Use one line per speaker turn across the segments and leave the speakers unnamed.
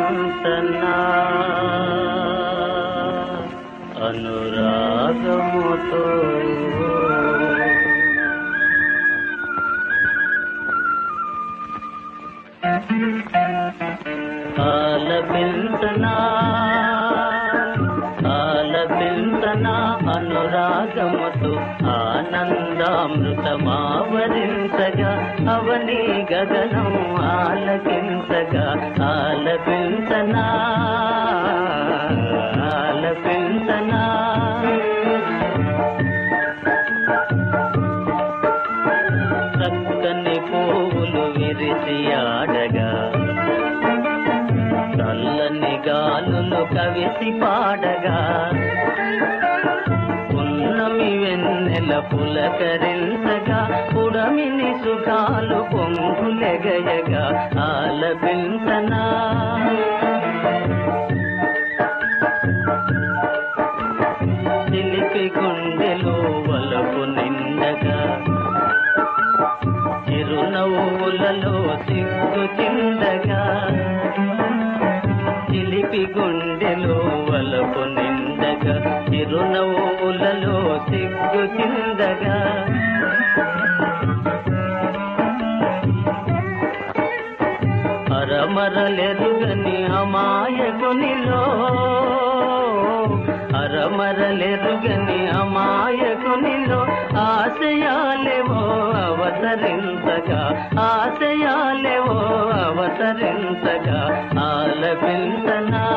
ఆలపించనా అనురాగముతో ఆలపించనా ఆలపించనా అనురాగముతో ఆనందామృతమావరించగా అవని గగనం ఆలకించగా ఆలపించనా ఆలపించనా చక్కని పువ్వులు విరిసి ఆడగా చల్లని గాలులు కవిసి పాడగా పున్నమి వెన్నెల పులకరించగా పుడమిని సుఖాలు పొంగులెగయగా ఆలపించనా చిలిపి గుండెలో వలపు నిండగా చిరునవ్వులలో సిగ్గు చిందగా చిలిపి గుండెలో వలపు నిండగా చిరునవ్వులలో సిగ్గు చిందగా అరమరలెరుగని అమాయకునిలో అరమరలెరుగని అమాయకునిలో ఆశయాలేవో అవతరించగా ఆశయాలేవో అవతరించగా ఆలపించనా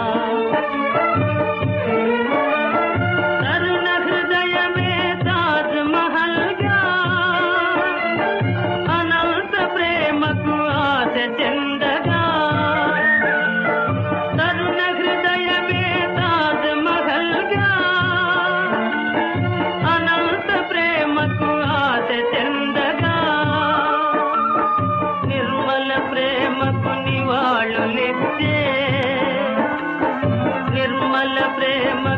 తరుణ హృదయమే తాజ్ మహల్గా అనంత ప్రేమకు ఆశ చెందగా తరుణ హృదయమే తాజ్ మహల్గా అనంత ప్రేమకు ఆశ చెందగా నిర్మల ప్రేమకు నివాళులిచ్చే నిర్మల ప్రేమ